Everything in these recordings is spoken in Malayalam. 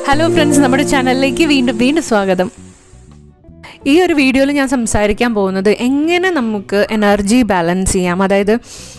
ഹലോ ഫ്രണ്ട്സ് നമ്മുടെ ചാനലിലേക്ക് വീണ്ടും വീണ്ടും സ്വാഗതം ഈ ഒരു വീഡിയോയിൽ ഞാൻ സംസാരിക്കാൻ പോകുന്നത് എങ്ങനെ നമുക്ക് എനർജി ബാലൻസ് ചെയ്യാം അതായത്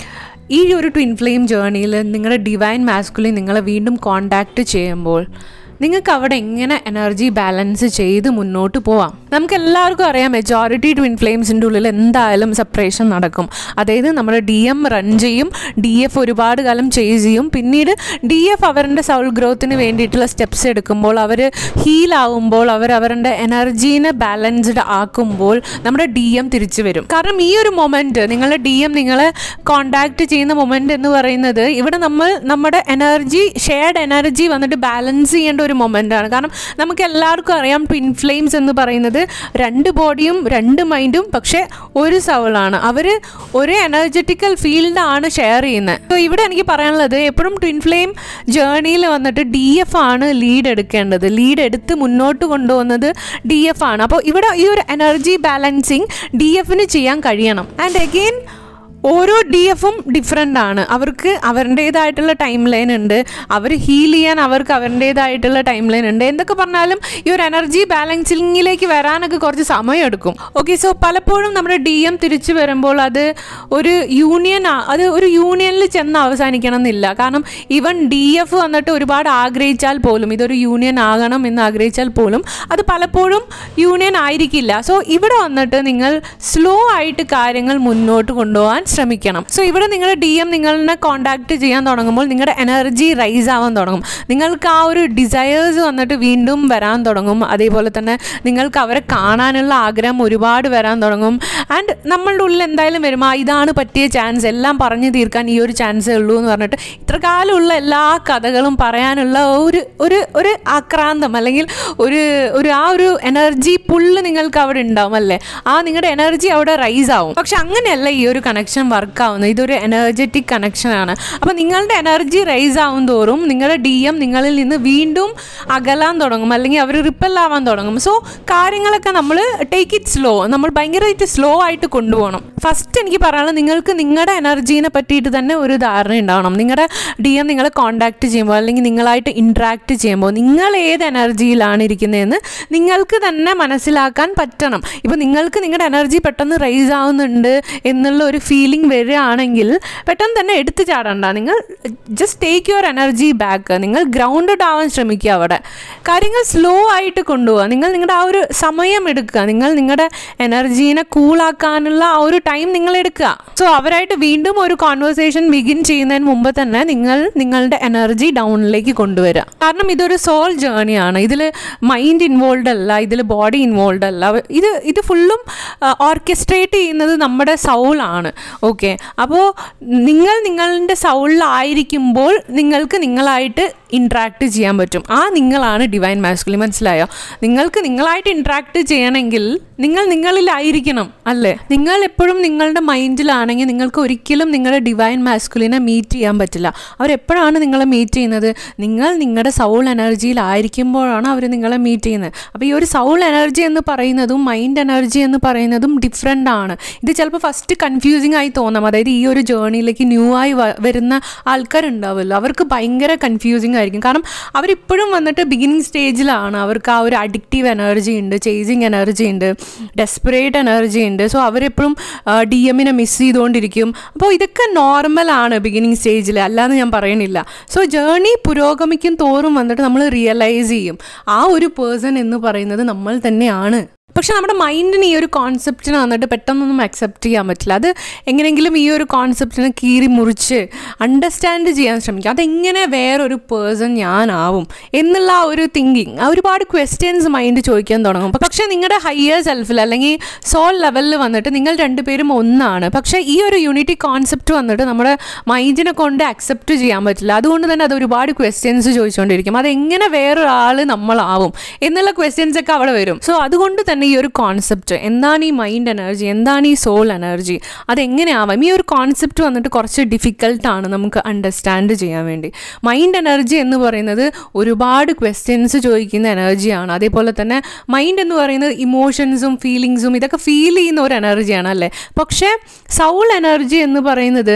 ഈ ഒരു ട്വിൻ ഫ്ലെയിം ജേർണിയിൽ നിങ്ങളുടെ ഡിവൈൻ മാസ്കുലിൻ നിങ്ങളെ വീണ്ടും കോണ്ടാക്ട് ചെയ്യുമ്പോൾ നിങ്ങൾക്ക് അവിടെ എങ്ങനെ എനർജി ബാലൻസ് ചെയ്ത് മുന്നോട്ട് പോവാം നമുക്ക് എല്ലാവർക്കും അറിയാം മെജോറിറ്റി ട്വിൻ ഫ്ലെയിംസിൻ്റെ ഉള്ളിൽ എന്തായാലും സെപ്പറേഷൻ നടക്കും അതായത് നമ്മുടെ ഡി എം റൺ ചെയ്യും ഡി എഫ് ഒരുപാട് കാലം ചേസ് ചെയ്യും പിന്നീട് ഡി എഫ് അവരുടെ സൗൾ ഗ്രോത്തിന് വേണ്ടിയിട്ടുള്ള സ്റ്റെപ്സ് എടുക്കുമ്പോൾ അവർ ഹീൽ ആവുമ്പോൾ അവർ അവരുടെ എനർജീനെ ബാലൻസ്ഡ് ആക്കുമ്പോൾ നമ്മുടെ ഡി എം തിരിച്ചു വരും കാരണം ഈ ഒരു മൊമെൻറ്റ് നിങ്ങളുടെ ഡി എം നിങ്ങളെ കോണ്ടാക്ട് ചെയ്യുന്ന മൊമെൻറ്റ് എന്ന് പറയുന്നത് ഇവിടെ നമ്മൾ നമ്മുടെ എനർജി ഷെയർഡ് എനർജി വന്നിട്ട് ബാലൻസ് ചെയ്യേണ്ട ഒരു മൊമെൻ്റ് ആണ് കാരണം നമുക്ക് എല്ലാവർക്കും അറിയാം ട്വിൻ ഫ്ലെയിംസ് എന്ന് പറയുന്നത് രണ്ട് ബോഡിയും രണ്ട് മൈൻഡും പക്ഷേ ഒരു സൗളാണ് അവർ ഒരേ എനർജറ്റിക്കൽ ഫീൽഡാണ് ഷെയർ ചെയ്യുന്നത് അപ്പോൾ ഇവിടെ എനിക്ക് പറയാനുള്ളത് എപ്പോഴും ട്വിൻ ഫ്ലെയിം ജേർണിയിൽ വന്നിട്ട് ഡി എഫ് ആണ് ലീഡ് എടുക്കേണ്ടത് ലീഡ് എടുത്ത് മുന്നോട്ട് കൊണ്ടുപോകുന്നത് ഡി എഫ് ആണ് അപ്പോൾ ഇവിടെ ഈ ഒരു എനർജി ബാലൻസിങ് ഡി എഫിന് ചെയ്യാൻ കഴിയണം ആൻഡ് അഗെയിൻ ഓരോ ഡി എഫും ഡിഫറെൻ്റ് ആണ് അവർക്ക് അവരുടേതായിട്ടുള്ള ടൈം ലൈൻ ഉണ്ട് അവർ ഹീൽ ചെയ്യാൻ അവർക്ക് അവരുടേതായിട്ടുള്ള ടൈം ലൈൻ ഉണ്ട് എന്തൊക്കെ പറഞ്ഞാലും ഈ ഒരു എനർജി ബാലൻസിങ്ങിലേക്ക് വരാനൊക്കെ കുറച്ച് സമയമെടുക്കും ഓക്കെ സോ പലപ്പോഴും നമ്മുടെ ഡി എം തിരിച്ചു വരുമ്പോൾ അത് ഒരു യൂണിയൻ അത് ഒരു യൂണിയനിൽ ചെന്ന് അവസാനിക്കണം എന്നില്ല കാരണം ഈവൻ ഡി എഫ് വന്നിട്ട് ഒരുപാട് ആഗ്രഹിച്ചാൽ പോലും ഇതൊരു യൂണിയൻ ആകണം എന്ന് ആഗ്രഹിച്ചാൽ പോലും അത് പലപ്പോഴും യൂണിയൻ ആയിരിക്കില്ല സോ ഇവിടെ വന്നിട്ട് നിങ്ങൾ സ്ലോ ആയിട്ട് കാര്യങ്ങൾ മുന്നോട്ട് കൊണ്ടുപോകാൻ ശ്രമിക്കണം സോ ഇവിടെ നിങ്ങളുടെ ഡി എം നിങ്ങളെ കോണ്ടാക്ട് ചെയ്യാൻ തുടങ്ങുമ്പോൾ നിങ്ങളുടെ എനർജി റൈസ് ആവാൻ തുടങ്ങും നിങ്ങൾക്ക് ആ ഒരു ഡിസയേഴ്സ് വന്നിട്ട് വീണ്ടും വരാൻ തുടങ്ങും അതേപോലെ തന്നെ നിങ്ങൾക്ക് അവരെ കാണാനുള്ള ആഗ്രഹം ഒരുപാട് വരാൻ തുടങ്ങും ആൻഡ് നമ്മളുടെ ഉള്ളിൽ എന്തായാലും വരും ആ ഇതാണ് പറ്റിയ ചാൻസ് എല്ലാം പറഞ്ഞു തീർക്കാൻ ഈ ഒരു ചാൻസേ ഉള്ളൂ എന്ന് പറഞ്ഞിട്ട് ഇത്രകാലമുള്ള എല്ലാ കഥകളും പറയാനുള്ള ഒരു ഒരു ഒരു ആക്രാന്തം അല്ലെങ്കിൽ ഒരു ഒരു ആ ഒരു എനർജി പുള്ള് നിങ്ങൾക്ക് അവിടെ ഉണ്ടാവും അല്ലേ ആ നിങ്ങളുടെ എനർജി അവിടെ റൈസ് ആവും പക്ഷെ അങ്ങനെയല്ല ഈ ഒരു കണക്ഷൻ വർക്ക് ആവുന്നത് ഇതൊരു എനർജറ്റിക് കണക്ഷൻ ആണ് അപ്പോൾ നിങ്ങളുടെ എനർജി റൈസ് ആവും തോറും നിങ്ങളുടെ ഡി എം നിങ്ങളിൽ നിന്ന് വീണ്ടും അകലാൻ തുടങ്ങും അല്ലെങ്കിൽ അവർ റിപ്പൽ ആവാൻ തുടങ്ങും സോ കാര്യങ്ങളൊക്കെ നമ്മൾ ടേക്ക് ഇറ്റ് സ്ലോ നമ്മൾ ഭയങ്കരമായിട്ട് സ്ലോ ആയിട്ട് കൊണ്ടുപോകണം ഫസ്റ്റ് എനിക്ക് പറയാനുള്ളത് നിങ്ങൾക്ക് നിങ്ങളുടെ എനർജീനെ പറ്റിയിട്ട് തന്നെ ഒരു ധാരണ ഉണ്ടാവണം നിങ്ങളുടെ ഡി എം നിങ്ങളെ കോണ്ടാക്ട് ചെയ്യുമ്പോൾ അല്ലെങ്കിൽ നിങ്ങളായിട്ട് ഇൻട്രാക്ട് ചെയ്യുമ്പോൾ നിങ്ങൾ ഏത് എനർജിയിലാണ് ഇരിക്കുന്നതെന്ന് നിങ്ങൾക്ക് തന്നെ മനസ്സിലാക്കാൻ പറ്റണം ഇപ്പോൾ നിങ്ങൾക്ക് നിങ്ങളുടെ എനർജി പെട്ടെന്ന് റൈസ് ആവുന്നുണ്ട് എന്നുള്ള ഒരു ഫീലിംഗ് വരികയാണെങ്കിൽ പെട്ടെന്ന് തന്നെ എടുത്തു ചാടണ്ട നിങ്ങൾ just take your energy back നിങ്ങൾ ഗ്രൗണ്ടഡ് ആവാൻ ശ്രമിക്കുക അവിടെ കാര്യങ്ങൾ സ്ലോ ആയിട്ട് കൊണ്ടുപോകുക നിങ്ങൾ നിങ്ങളുടെ ആ ഒരു സമയം എടുക്കുക നിങ്ങൾ നിങ്ങളുടെ എനർജീനെ കൂളാക്കാനുള്ള ആ ഒരു ടൈം നിങ്ങൾ എടുക്കുക സോ അവരായിട്ട് വീണ്ടും ഒരു കോൺവെർസേഷൻ ബിഗിൻ ചെയ്യുന്നതിന് മുമ്പ് തന്നെ നിങ്ങൾ നിങ്ങളുടെ എനർജി ഡൗണിലേക്ക് കൊണ്ടുവരിക കാരണം ഇതൊരു സോൾ ജേർണിയാണ് ഇതിൽ മൈൻഡ് ഇൻവോൾവ് അല്ല ഇതിൽ ബോഡി ഇൻവോൾവ് അല്ല ഇത് ഇത് ഫുള്ളും ഓർക്കസ്ട്രേറ്റ് ചെയ്യുന്നത് നമ്മുടെ സൗളാണ് ഓക്കെ അപ്പോൾ നിങ്ങൾ നിങ്ങളുടെ സൗളിലായിരിക്കുമ്പോൾ നിങ്ങൾക്ക് നിങ്ങളായിട്ട് ഇൻട്രാക്ട് ചെയ്യാൻ പറ്റും ആ നിങ്ങളാണ് ഡിവൈൻ മാസ്കുലി മനസ്സിലായോ നിങ്ങൾക്ക് നിങ്ങളായിട്ട് ഇൻട്രാക്ട് ചെയ്യണമെങ്കിൽ നിങ്ങൾ നിങ്ങളിലായിരിക്കണം അല്ലേ നിങ്ങൾ എപ്പോഴും നിങ്ങളുടെ മൈൻഡിലാണെങ്കിൽ നിങ്ങൾക്ക് ഒരിക്കലും നിങ്ങളുടെ ഡിവൈൻ മാസ്കുലിനെ മീറ്റ് ചെയ്യാൻ പറ്റില്ല അവരെപ്പോഴാണ് നിങ്ങളെ മീറ്റ് ചെയ്യുന്നത് നിങ്ങൾ നിങ്ങളുടെ സൗൾ എനർജിയിലായിരിക്കുമ്പോഴാണ് അവർ നിങ്ങളെ മീറ്റ് ചെയ്യുന്നത് അപ്പോൾ ഈ ഒരു സൗൾ എനർജി എന്ന് പറയുന്നതും മൈൻഡ് എനർജി എന്ന് പറയുന്നതും ഡിഫറെൻ്റ് ആണ് ഇത് ചിലപ്പോൾ ഫസ്റ്റ് കൺഫ്യൂസിങ് ആയി തോന്നാം അതായത് ഈ ഒരു ജേർണിയിലേക്ക് ന്യൂ ആയി വരുന്ന ആൾക്കാരുണ്ടാവുമല്ലോ അവർക്ക് ഭയങ്കര കൺഫ്യൂസിങ് ആയിരിക്കും കാരണം അവരിപ്പോഴും വന്നിട്ട് ബിഗിനിങ് സ്റ്റേജിലാണ് അവർക്ക് ആ ഒരു അഡിക്റ്റീവ് എനർജി ഉണ്ട് ചേസിങ് എനർജി ഉണ്ട് ഡെസ്പറേറ്റ് എനർജി ഉണ്ട് സോ അവരെപ്പോഴും ഡി എമ്മിനെ മിസ് ചെയ്തുകൊണ്ടിരിക്കും അപ്പോൾ ഇതൊക്കെ നോർമലാണ് ബിഗിനിങ് സ്റ്റേജിൽ അല്ലാന്ന് ഞാൻ പറയണില്ല സോ ജേർണി പുരോഗമിക്കും തോറും വന്നിട്ട് നമ്മൾ റിയലൈസ് ചെയ്യും ആ ഒരു പേഴ്സൺ എന്ന് പറയുന്നത് നമ്മൾ തന്നെയാണ് പക്ഷെ നമ്മുടെ മൈൻഡിന് ഈ ഒരു കോൺസെപ്റ്റിന് വന്നിട്ട് പെട്ടെന്നൊന്നും അക്സെപ്റ്റ് ചെയ്യാൻ പറ്റില്ല അത് എങ്ങനെയെങ്കിലും ഈ ഒരു കോൺസെപ്റ്റിനെ കീറി മുറിച്ച് അണ്ടർസ്റ്റാൻഡ് ചെയ്യാൻ ശ്രമിക്കും അതെങ്ങനെ വേറൊരു പേഴ്സൺ ഞാനാവും എന്നുള്ള ആ ഒരു തിങ്കിങ് ഒരുപാട് ക്വസ്റ്റ്യൻസ് മൈൻഡ് ചോദിക്കാൻ തുടങ്ങും പക്ഷേ നിങ്ങളുടെ ഹയർ സെൽഫിൽ അല്ലെങ്കിൽ സോൾ ലെവലിൽ വന്നിട്ട് നിങ്ങൾ രണ്ടുപേരും ഒന്നാണ് പക്ഷേ ഈ ഒരു യൂണിറ്റി കോൺസെപ്റ്റ് വന്നിട്ട് നമ്മുടെ മൈൻഡിനെ കൊണ്ട് അക്സെപ്റ്റ് ചെയ്യാൻ പറ്റില്ല അതുകൊണ്ട് തന്നെ അത് ഒരുപാട് ക്വസ്റ്റ്യൻസ് ചോദിച്ചുകൊണ്ടിരിക്കും അതെങ്ങനെ വേറൊരാൾ നമ്മളാവും എന്നുള്ള ക്വസ്റ്റ്യൻസ് ഒക്കെ അവിടെ വരും സോ അതുകൊണ്ട് തന്നെ ഈ ഒരു കോൺസെപ്റ്റ് എന്താണ് ഈ മൈൻഡ് എനർജി എന്താണ് ഈ സോൾ എനർജി അതെങ്ങനെയാവാം ഈ ഒരു കോൺസെപ്റ്റ് വന്നിട്ട് കുറച്ച് ഡിഫിക്കൽട്ടാണ് നമുക്ക് അണ്ടർസ്റ്റാൻഡ് ചെയ്യാൻ വേണ്ടി മൈൻഡ് എനർജി എന്ന് പറയുന്നത് ഒരുപാട് ക്വസ്റ്റ്യൻസ് ചോദിക്കുന്ന എനർജിയാണ് അതേപോലെ തന്നെ മൈൻഡ് എന്ന് പറയുന്നത് ഇമോഷൻസും ഫീലിങ്സും ഇതൊക്കെ ഫീൽ ചെയ്യുന്ന ഒരു എനർജിയാണ് അല്ലേ പക്ഷേ സൗൾ എനർജി എന്ന് പറയുന്നത്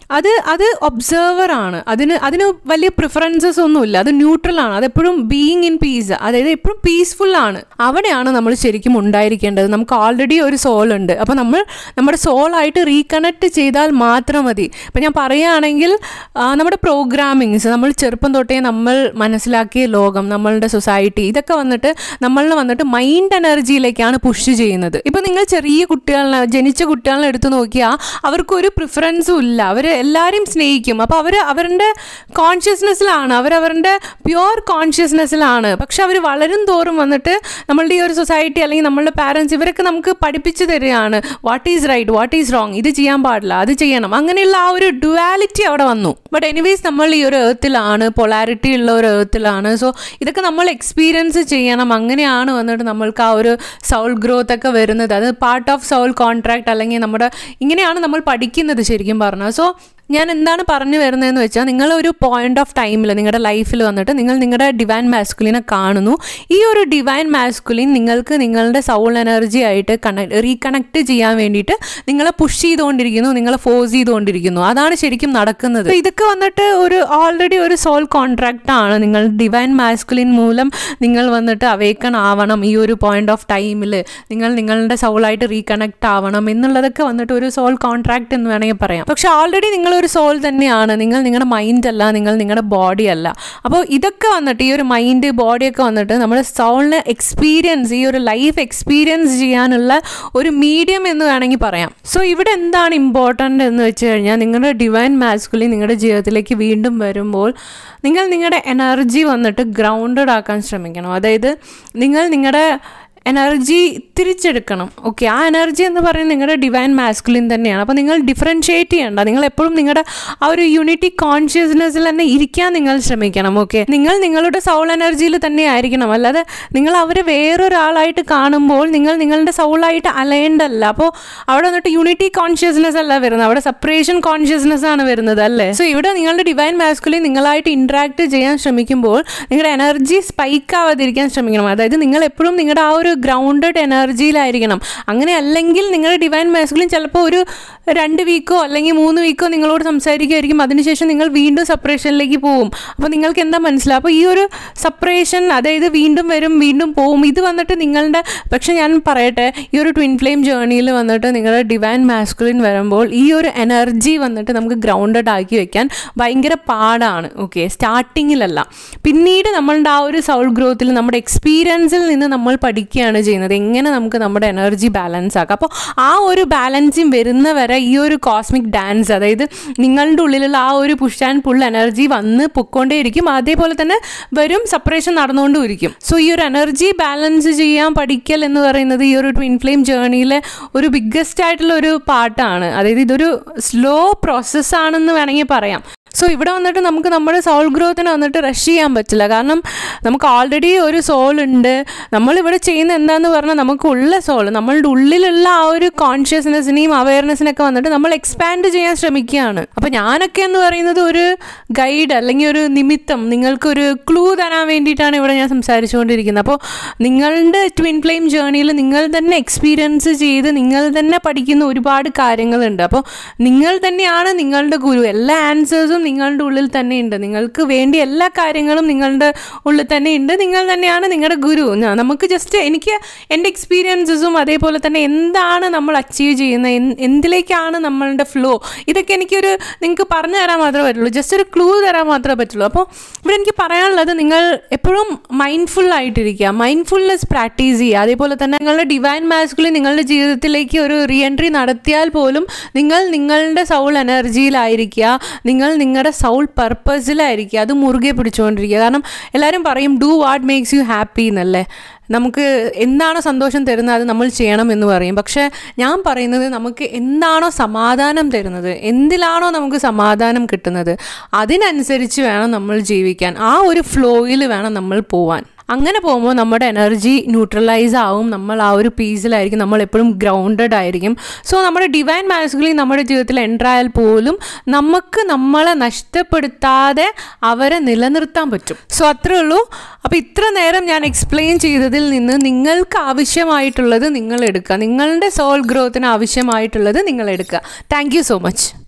അത് അത് ഒബ്സർവർ ആണ് അതിന് അതിന് വലിയ പ്രിഫറൻസസ് ഒന്നുമില്ല അത് ന്യൂട്രൽ ആണ് അതെപ്പോഴും ബീയിങ് ഇൻ പീസ് അതായത് എപ്പോഴും പീസ്ഫുൾ ആണ് അവിടെയാണ് നമ്മൾ ശരിക്കും ഉണ്ടായിരിക്കേണ്ടത് നമുക്ക് ഓൾറെഡി ഒരു സോൾ ഉണ്ട് അപ്പോൾ നമ്മൾ നമ്മുടെ സോളായിട്ട് റീകണക്ട് ചെയ്താൽ മാത്രം മതി ഇപ്പം ഞാൻ പറയുകയാണെങ്കിൽ ആ, നമ്മുടെ പ്രോഗ്രാമിങ്സ് നമ്മൾ ചെറുപ്പം തൊട്ടേ നമ്മൾ മനസ്സിലാക്കിയ ലോകം നമ്മളുടെ സൊസൈറ്റി ഇതൊക്കെ വന്നിട്ട് നമ്മളിൽ വന്നിട്ട് മൈൻഡ് എനർജിയിലേക്കാണ് പുഷ് ചെയ്യുന്നത് ഇപ്പം നിങ്ങൾ ചെറിയ കുട്ടികളെ ജനിച്ച കുട്ടികളെ എടുത്ത് നോക്കിയാൽ അവർക്കൊരു പ്രിഫറൻസും ഇല്ല അവർ എല്ലാവരെയും സ്നേഹിക്കും അപ്പോൾ അവർ അവരുടെ കോൺഷ്യസ്നെസ്സിലാണ് അവരവരുടെ പ്യുവർ കോൺഷ്യസ്നെസ്സിലാണ് പക്ഷെ അവർ വളരും തോറും വന്നിട്ട് നമ്മളുടെ ഈ ഒരു സൊസൈറ്റി അല്ലെങ്കിൽ നമ്മളുടെ പാരൻസ് ഇവരൊക്കെ നമുക്ക് പഠിപ്പിച്ചു തരികയാണ് what is right what is wrong ഇത് ചെയ്യാൻ പാടില്ല അത് ചെയ്യണം അങ്ങനെയുള്ള ആ ഒരു ഡുവാലിറ്റി അവിടെ വന്നു ബട്ട് എനിവേസ് നമ്മൾ ഈ ഒരു ഏർത്തിലാണ് പൊളാരിറ്റി ഉള്ള ഒരു ഏർത്തിലാണ് സോ ഇതൊക്കെ നമ്മൾ എക്സ്പീരിയൻസ് ചെയ്യണം അങ്ങനെയാണ് വന്നിട്ട് നമ്മൾക്ക് ആ ഒരു സൗൾ ഗ്രോത്ത് ഒക്കെ വരുന്നത് അത് പാർട്ട് ഓഫ് സൗൾ കോൺട്രാക്ട് അല്ലെങ്കിൽ നമ്മുടെ ഇങ്ങനെയാണ് നമ്മൾ പഠിക്കുന്നത് ശരിക്കും പറഞ്ഞാൽ സോ ഞാൻ എന്താണ് പറഞ്ഞു വരുന്നതെന്ന് വെച്ചാൽ നിങ്ങൾ ഒരു പോയിന്റ് ഓഫ് ടൈമിൽ നിങ്ങളുടെ ലൈഫിൽ വന്നിട്ട് നിങ്ങൾ നിങ്ങളുടെ ഡിവൈൻ മാസ്കുലിനെ കാണുന്നു ഈ ഒരു ഡിവൈൻ മാസ്കുലിൻ നിങ്ങൾക്ക് നിങ്ങളുടെ സൗൾ എനർജി ആയിട്ട് കണക്ട് റീകണക്ട് ചെയ്യാൻ വേണ്ടിയിട്ട് നിങ്ങളെ പുഷ് ചെയ്തുകൊണ്ടിരിക്കുന്നു നിങ്ങളെ ഫോഴ്സ് ചെയ്തുകൊണ്ടിരിക്കുന്നു അതാണ് ശരിക്കും നടക്കുന്നത് അപ്പൊ ഇതൊക്കെ വന്നിട്ട് ഒരു ഓൾറെഡി ഒരു സോൾ കോൺട്രാക്റ്റ് ആണ് നിങ്ങൾ ഡിവൈൻ മാസ്കുലിൻ മൂലം നിങ്ങൾ വന്നിട്ട് അവേക്കൺ ആവണം ഈ ഒരു പോയിന്റ് ഓഫ് ടൈമിൽ നിങ്ങൾ നിങ്ങളുടെ സോളായിട്ട് റീകണക്ട് ആവണം എന്നുള്ളതൊക്കെ വന്നിട്ട് ഒരു സോൾ കോൺട്രാക്ട് എന്ന് വേണമെങ്കിൽ പറയാം പക്ഷെ ഓൾറെഡി നിങ്ങൾ ഒരു സോൾ തന്നെയാണ് നിങ്ങൾ നിങ്ങളുടെ മൈൻഡ് അല്ല നിങ്ങൾ നിങ്ങളുടെ ബോഡി അല്ല അപ്പോൾ ഇതൊക്കെ വന്നിട്ട് ഈ ഒരു മൈൻഡ് ബോഡിയൊക്കെ വന്നിട്ട് നമ്മുടെ സോളിനെ എക്സ്പീരിയൻസ് ഈ ഒരു ലൈഫ് എക്സ്പീരിയൻസ് ചെയ്യാനുള്ള ഒരു മീഡിയം എന്ന് വേണമെങ്കിൽ പറയാം സോ ഇവിടെ എന്താണ് ഇമ്പോർട്ടൻ്റ് എന്ന് വെച്ച് കഴിഞ്ഞാൽ നിങ്ങളുടെ ഡിവൈൻ മാസ്കുലി നിങ്ങളുടെ ജീവിതത്തിലേക്ക് വീണ്ടും വരുമ്പോൾ നിങ്ങൾ നിങ്ങളുടെ എനർജി വന്നിട്ട് ഗ്രൗണ്ടഡ് ആക്കാൻ ശ്രമിക്കണം അതായത് നിങ്ങൾ നിങ്ങളുടെ എനർജി തിരിച്ചെടുക്കണം ഓക്കെ ആ എനർജി എന്ന് പറയുന്നത് നിങ്ങളുടെ ഡിവൈൻ മാസ്കുലിൻ തന്നെയാണ് അപ്പോൾ നിങ്ങൾ ഡിഫറൻഷിയേറ്റ് ചെയ്യണ്ട നിങ്ങൾ എപ്പോഴും നിങ്ങളുടെ ആ ഒരു യൂണിറ്റി കോൺഷ്യസ്നെസ്സിൽ തന്നെ ഇരിക്കാൻ നിങ്ങൾ ശ്രമിക്കണം ഓക്കെ നിങ്ങൾ നിങ്ങളുടെ സൗൾ എനർജിയിൽ തന്നെ ആയിരിക്കണം അല്ലാതെ നിങ്ങൾ അവരെ വേറൊരാളായിട്ട് കാണുമ്പോൾ നിങ്ങൾ നിങ്ങളുടെ സൗളായിട്ട് അലൈൻഡ് അല്ല അപ്പോൾ അവിടെ വന്നിട്ട് യൂണിറ്റി കോൺഷ്യസ്നെസ് അല്ല വരുന്നത് അവിടെ സെപ്പറേഷൻ കോൺഷ്യസ്നെസ് ആണ് വരുന്നത് അല്ലേ സോ ഇവിടെ നിങ്ങളുടെ ഡിവൈൻ മാസ്കുലിൻ നിങ്ങളായിട്ട് ഇൻട്രാക്ട് ചെയ്യാൻ ശ്രമിക്കുമ്പോൾ നിങ്ങളുടെ എനർജി സ്പൈക്ക് ആവാതിരിക്കാൻ ശ്രമിക്കണം അതായത് നിങ്ങൾ എപ്പോഴും നിങ്ങളുടെ ആ ഒരു ഗ്രൗണ്ടഡ് എനർജിയിലായിരിക്കണം അങ്ങനെ അല്ലെങ്കിൽ നിങ്ങളുടെ ഡിവൈൻ മാസ്കുലിൻ ചിലപ്പോൾ ഒരു രണ്ട് വീക്കോ അല്ലെങ്കിൽ മൂന്ന് വീക്കോ നിങ്ങളോട് സംസാരിക്കുമായിരിക്കും അതിനുശേഷം നിങ്ങൾ വീണ്ടും സെപ്പറേഷനിലേക്ക് പോകും അപ്പോൾ നിങ്ങൾക്ക് എന്താ മനസ്സിലാവും അപ്പോൾ ഈ ഒരു സെപ്പറേഷൻ അതായത് വീണ്ടും വരും വീണ്ടും പോവും ഇത് വന്നിട്ട് നിങ്ങളുടെ പക്ഷെ ഞാൻ പറയട്ടെ ഈ ഒരു ട്വിൻ ഫ്ലെയിം ജേർണിയിൽ വന്നിട്ട് നിങ്ങളുടെ ഡിവൈൻ മാസ്കുലിൻ വരുമ്പോൾ ഈ ഒരു എനർജി വന്നിട്ട് നമുക്ക് ഗ്രൗണ്ടഡ് ആക്കി വെക്കാൻ ഭയങ്കര പാടാണ് ഓക്കെ സ്റ്റാർട്ടിങ്ങിലല്ല പിന്നീട് നമ്മളുടെ ആ ഒരു സൗൾ ഗ്രോത്തിൽ നമ്മുടെ എക്സ്പീരിയൻസിൽ നിന്ന് നമ്മൾ പഠിക്കുകയാണ് ചെയ്യുന്നത് എങ്ങനെ നമുക്ക് നമ്മുടെ എനർജി ബാലൻസ് ആക്കാം അപ്പോൾ ആ ഒരു ബാലൻസിങ് വരുന്ന വരെ ഈ ഒരു കോസ്മിക് ഡാൻസ് അതായത് നിങ്ങളുടെ ഉള്ളിലുള്ള ആ ഒരു പുഷ് ആൻഡ് പുൾ എനർജി വന്ന് പൊക്കോണ്ടേയിരിക്കും അതേപോലെ തന്നെ വരും സെപ്പറേഷൻ നടന്നുകൊണ്ടും ഇരിക്കും സോ ഈ ഒരു എനർജി ബാലൻസ് ചെയ്യാൻ പഠിക്കൽ എന്ന് പറയുന്നത് ഈ ഒരു ട്വിൻ ഫ്ലെയിം ജേർണിയിലെ ഒരു ബിഗ്ഗസ്റ്റ് ആയിട്ടുള്ള ഒരു പാർട്ടാണ് അതായത് ഇതൊരു സ്ലോ പ്രോസസ്സാണെന്ന് വേണമെങ്കിൽ പറയാം സോ ഇവിടെ വന്നിട്ട് നമുക്ക് നമ്മുടെ സോൾ ഗ്രോത്തിന് വന്നിട്ട് റഷ് ചെയ്യാൻ പറ്റില്ല കാരണം നമുക്ക് ഓൾറെഡി ഒരു സോൾ ഉണ്ട് നമ്മളിവിടെ ചെയ്യുന്ന എന്താന്ന് പറഞ്ഞാൽ നമുക്ക് ഉള്ള സോൾ നമ്മളുടെ ഉള്ളിലുള്ള ആ ഒരു കോൺഷ്യസ്നെസ്സിനെയും അവയർനെസ്സിനൊക്കെ വന്നിട്ട് നമ്മൾ എക്സ്പാൻഡ് ചെയ്യാൻ ശ്രമിക്കുകയാണ് അപ്പോൾ ഞാനൊക്കെ എന്ന് പറയുന്നത് ഒരു ഗൈഡ് അല്ലെങ്കിൽ ഒരു നിമിത്തം നിങ്ങൾക്കൊരു ക്ലൂ തരാൻ വേണ്ടിയിട്ടാണ് ഇവിടെ ഞാൻ സംസാരിച്ചുകൊണ്ടിരിക്കുന്നത് അപ്പോൾ നിങ്ങളുടെ ട്വിൻ ഫ്ലെയിം ജേർണിയിൽ നിങ്ങൾ തന്നെ എക്സ്പീരിയൻസ് ചെയ്ത് നിങ്ങൾ തന്നെ പഠിക്കുന്ന ഒരുപാട് കാര്യങ്ങളുണ്ട് അപ്പോൾ നിങ്ങൾ തന്നെയാണ് നിങ്ങളുടെ ഗുരു എല്ലാ ആൻസേഴ്സും നിങ്ങളുടെ ഉള്ളിൽ തന്നെ ഉണ്ട് നിങ്ങൾക്ക് വേണ്ടി എല്ലാ കാര്യങ്ങളും നിങ്ങളുടെ ഉള്ളിൽ തന്നെ ഉണ്ട് നിങ്ങൾ തന്നെയാണ് നിങ്ങളുടെ ഗുരു ഞാ- നമുക്ക് ജസ്റ്റ് എനിക്ക് എൻ്റെ എക്സ്പീരിയൻസസും അതേപോലെ തന്നെ എന്താണ് നമ്മൾ അച്ചീവ് ചെയ്യുന്നത് എന്ത് എന്തിലേക്കാണ് നമ്മളുടെ ഫ്ലോ ഇതൊക്കെ എനിക്കൊരു നിങ്ങൾക്ക് പറഞ്ഞു തരാൻ മാത്രമേ പറ്റുള്ളൂ ജസ്റ്റ് ഒരു ക്ലൂ തരാൻ മാത്രമേ പറ്റുള്ളൂ അപ്പോൾ ഇവിടെ എനിക്ക് പറയാനുള്ളത് നിങ്ങൾ എപ്പോഴും മൈൻഡ്ഫുൾ ആയിട്ടിരിക്കുക മൈൻഡ്ഫുൾനെസ് പ്രാക്ടീസ് ചെയ്യുക അതേപോലെ തന്നെ നിങ്ങളുടെ ഡിവൈൻ മാസ്കുലിൻ നിങ്ങളുടെ ജീവിതത്തിലേക്ക് ഒരു റീ എൻട്രി നടത്തിയാൽ പോലും നിങ്ങൾ നിങ്ങളുടെ സൗൾ എനർജിയിലായിരിക്കുക നിങ്ങൾ നിങ്ങളുടെ സൗൾ പർപ്പസിലായിരിക്കുക അത് മുറുകെ പിടിച്ചുകൊണ്ടിരിക്കുക കാരണം എല്ലാവരും പറയും do what makes you happy എന്നല്ലേ നമുക്ക് എന്താണോ സന്തോഷം തരുന്നത് അത് നമ്മൾ ചെയ്യണം എന്ന് പറയും പക്ഷേ ഞാൻ പറയുന്നത് നമുക്ക് എന്താണോ സമാധാനം തരുന്നത് എന്തിലാണോ നമുക്ക് സമാധാനം കിട്ടുന്നത് അതിനനുസരിച്ച് വേണം നമ്മൾ ജീവിക്കാൻ ആ ഒരു ഫ്ലോയിൽ വേണം നമ്മൾ പോവാൻ അങ്ങനെ പോകുമ്പോൾ നമ്മുടെ എനർജി ന്യൂട്രലൈസ് ആവും നമ്മൾ ആ ഒരു പീസിലായിരിക്കും നമ്മൾ എപ്പോഴും ഗ്രൗണ്ടഡ് ആയിരിക്കും സോ നമ്മുടെ ഡിവൈൻ മാസ്കുലി നമ്മുടെ ജീവിതത്തിൽ എൻ്റർ ആയാൽ പോലും നമുക്ക് നമ്മളെ നഷ്ടപ്പെടുത്താതെ അവരെ നിലനിർത്താൻ പറ്റും സോ അത്രേ ഉള്ളൂ അപ്പോൾ ഇത്ര നേരം ഞാൻ എക്സ്പ്ലെയിൻ ചെയ്തതിൽ നിന്ന് നിങ്ങൾക്ക് ആവശ്യമായിട്ടുള്ളത് നിങ്ങൾ എടുക്കുക നിങ്ങളുടെ സോൾ ഗ്രോത്തിന് ആവശ്യമായിട്ടുള്ളത് നിങ്ങൾ എടുക്കുക താങ്ക് യു സോ മച്ച്